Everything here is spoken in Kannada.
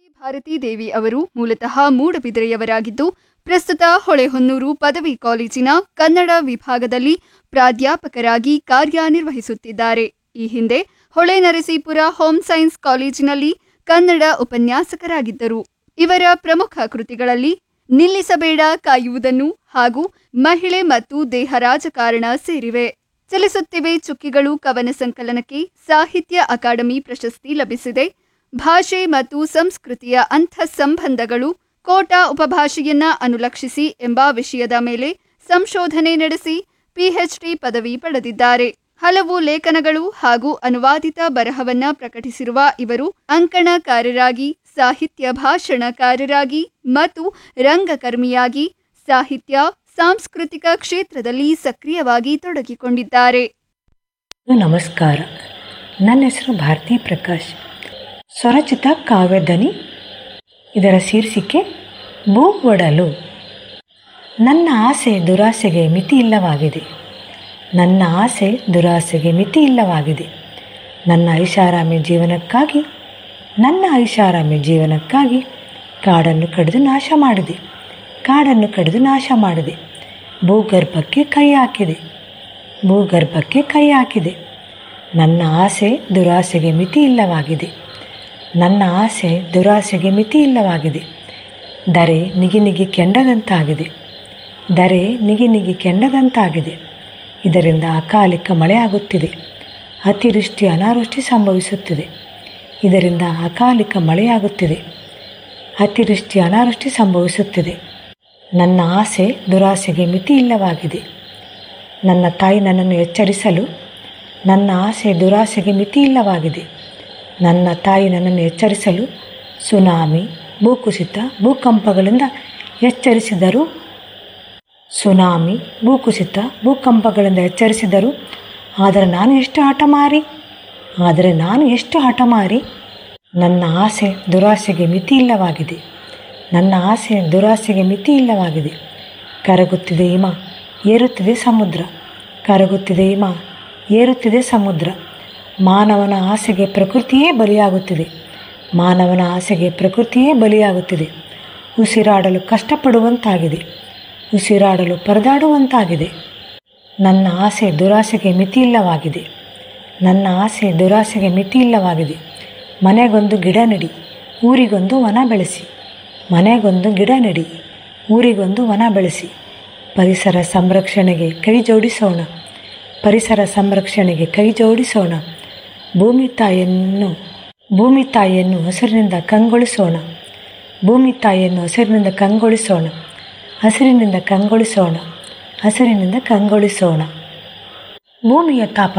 ಭಾರತಿ ದೇವಿ ಅವರು ಮೂಲತಃ ಮೂಡಬಿದಿರೆಯವರಾಗಿದ್ದು ಪ್ರಸ್ತುತ ಹೊಳೆಹೊನ್ನೂರು ಪದವಿ ಕಾಲೇಜಿನ ಕನ್ನಡ ವಿಭಾಗದಲ್ಲಿ ಪ್ರಾಧ್ಯಾಪಕರಾಗಿ ಕಾರ್ಯನಿರ್ವಹಿಸುತ್ತಿದ್ದಾರೆ ಈ ಹಿಂದೆ ಹೊಳೆನರಸೀಪುರ ಹೋಮ್ ಸೈನ್ಸ್ ಕಾಲೇಜಿನಲ್ಲಿ ಕನ್ನಡ ಉಪನ್ಯಾಸಕರಾಗಿದ್ದರು ಇವರ ಪ್ರಮುಖ ಕೃತಿಗಳಲ್ಲಿ ನಿಲ್ಲಿಸಬೇಡ ಕಾಯುವುದನ್ನು ಹಾಗೂ ಮಹಿಳೆ ಮತ್ತು ದೇಹ ರಾಜಕಾರಣ ಸೇರಿವೆ ಚಲಿಸುತ್ತಿವೆ ಚುಕ್ಕಿಗಳು ಕವನ ಸಂಕಲನಕ್ಕೆ ಸಾಹಿತ್ಯ ಅಕಾಡೆಮಿ ಪ್ರಶಸ್ತಿ ಲಭಿಸಿದೆ ಭಾಷೆ ಮತ್ತು ಸಂಸ್ಕೃತಿಯ ಸಂಬಂಧಗಳು ಕೋಟಾ ಉಪಭಾಷೆಯನ್ನ ಅನುಲಕ್ಷಿಸಿ ಎಂಬ ವಿಷಯದ ಮೇಲೆ ಸಂಶೋಧನೆ ನಡೆಸಿ ಪಿಎಚ್ಡಿ ಪದವಿ ಪಡೆದಿದ್ದಾರೆ ಹಲವು ಲೇಖನಗಳು ಹಾಗೂ ಅನುವಾದಿತ ಬರಹವನ್ನ ಪ್ರಕಟಿಸಿರುವ ಇವರು ಅಂಕಣಕಾರರಾಗಿ ಸಾಹಿತ್ಯ ಭಾಷಣಕಾರರಾಗಿ ಮತ್ತು ರಂಗಕರ್ಮಿಯಾಗಿ ಸಾಹಿತ್ಯ ಸಾಂಸ್ಕೃತಿಕ ಕ್ಷೇತ್ರದಲ್ಲಿ ಸಕ್ರಿಯವಾಗಿ ತೊಡಗಿಕೊಂಡಿದ್ದಾರೆ ನಮಸ್ಕಾರ ನನ್ನ ಹೆಸರು ಭಾರತಿ ಪ್ರಕಾಶ್ ಸ್ವರಚಿತ ಕಾವ್ಯದನಿ ಇದರ ಶೀರ್ಷಿಕೆ ಭೂ ಒಡಲು ನನ್ನ ಆಸೆ ದುರಾಸೆಗೆ ಮಿತಿ ಇಲ್ಲವಾಗಿದೆ ನನ್ನ ಆಸೆ ದುರಾಸೆಗೆ ಮಿತಿ ಇಲ್ಲವಾಗಿದೆ ನನ್ನ ಐಷಾರಾಮಿ ಜೀವನಕ್ಕಾಗಿ ನನ್ನ ಐಷಾರಾಮಿ ಜೀವನಕ್ಕಾಗಿ ಕಾಡನ್ನು ಕಡಿದು ನಾಶ ಮಾಡಿದೆ ಕಾಡನ್ನು ಕಡಿದು ನಾಶ ಮಾಡಿದೆ ಭೂಗರ್ಭಕ್ಕೆ ಕೈ ಹಾಕಿದೆ ಭೂಗರ್ಭಕ್ಕೆ ಕೈ ಹಾಕಿದೆ ನನ್ನ ಆಸೆ ದುರಾಸೆಗೆ ಮಿತಿ ಇಲ್ಲವಾಗಿದೆ ನನ್ನ ಆಸೆ ದುರಾಸೆಗೆ ಮಿತಿ ಇಲ್ಲವಾಗಿದೆ ದರೆ ನಿಗಿ ನಿಗಿ ಕೆಂಡದಂತಾಗಿದೆ ದರೆ ನಿಗಿ ನಿಗಿ ಕೆಂಡದಂತಾಗಿದೆ ಇದರಿಂದ ಅಕಾಲಿಕ ಮಳೆಯಾಗುತ್ತಿದೆ ಅತಿವೃಷ್ಟಿ ಅನಾವೃಷ್ಟಿ ಸಂಭವಿಸುತ್ತಿದೆ ಇದರಿಂದ ಅಕಾಲಿಕ ಮಳೆಯಾಗುತ್ತಿದೆ ಅತಿವೃಷ್ಟಿ ಅನಾವೃಷ್ಟಿ ಸಂಭವಿಸುತ್ತಿದೆ ನನ್ನ ಆಸೆ ದುರಾಸೆಗೆ ಮಿತಿ ಇಲ್ಲವಾಗಿದೆ ನನ್ನ ತಾಯಿ ನನ್ನನ್ನು ಎಚ್ಚರಿಸಲು ನನ್ನ ಆಸೆ ದುರಾಸೆಗೆ ಮಿತಿ ಇಲ್ಲವಾಗಿದೆ ನನ್ನ ತಾಯಿ ನನ್ನನ್ನು ಎಚ್ಚರಿಸಲು ಸುನಾಮಿ ಭೂಕುಸಿತ ಭೂಕಂಪಗಳಿಂದ ಎಚ್ಚರಿಸಿದರು ಸುನಾಮಿ ಭೂಕುಸಿತ ಭೂಕಂಪಗಳಿಂದ ಎಚ್ಚರಿಸಿದರು ಆದರೆ ನಾನು ಎಷ್ಟು ಹಠಮಾರಿ ಆದರೆ ನಾನು ಎಷ್ಟು ಹಠಮಾರಿ ನನ್ನ ಆಸೆ ದುರಾಸೆಗೆ ಮಿತಿ ಇಲ್ಲವಾಗಿದೆ ನನ್ನ ಆಸೆ ದುರಾಸೆಗೆ ಮಿತಿ ಇಲ್ಲವಾಗಿದೆ ಕರಗುತ್ತಿದೆ ಹಿಮ ಏರುತ್ತಿದೆ ಸಮುದ್ರ ಕರಗುತ್ತಿದೆ ಹಿಮ ಏರುತ್ತಿದೆ ಸಮುದ್ರ ಮಾನವನ ಆಸೆಗೆ ಪ್ರಕೃತಿಯೇ ಬಲಿಯಾಗುತ್ತಿದೆ ಮಾನವನ ಆಸೆಗೆ ಪ್ರಕೃತಿಯೇ ಬಲಿಯಾಗುತ್ತಿದೆ ಉಸಿರಾಡಲು ಕಷ್ಟಪಡುವಂತಾಗಿದೆ ಉಸಿರಾಡಲು ಪರದಾಡುವಂತಾಗಿದೆ ನನ್ನ ಆಸೆ ದುರಾಸೆಗೆ ಮಿತಿ ಇಲ್ಲವಾಗಿದೆ ನನ್ನ ಆಸೆ ದುರಾಸೆಗೆ ಮಿತಿ ಇಲ್ಲವಾಗಿದೆ ಮನೆಗೊಂದು ಗಿಡ ನೆಡಿ ಊರಿಗೊಂದು ವನ ಬೆಳೆಸಿ ಮನೆಗೊಂದು ಗಿಡ ನೆಡಿ ಊರಿಗೊಂದು ವನ ಬೆಳೆಸಿ ಪರಿಸರ ಸಂರಕ್ಷಣೆಗೆ ಕೈ ಜೋಡಿಸೋಣ ಪರಿಸರ ಸಂರಕ್ಷಣೆಗೆ ಕೈ ಜೋಡಿಸೋಣ ಭೂಮಿ ತಾಯಿಯನ್ನು ಭೂಮಿ ತಾಯಿಯನ್ನು ಹಸಿರಿನಿಂದ ಕಂಗೊಳಿಸೋಣ ಭೂಮಿ ತಾಯಿಯನ್ನು ಹಸಿರಿನಿಂದ ಕಂಗೊಳಿಸೋಣ ಹಸಿರಿನಿಂದ ಕಂಗೊಳಿಸೋಣ ಹಸಿರಿನಿಂದ ಕಂಗೊಳಿಸೋಣ ಭೂಮಿಯ ತಾಪ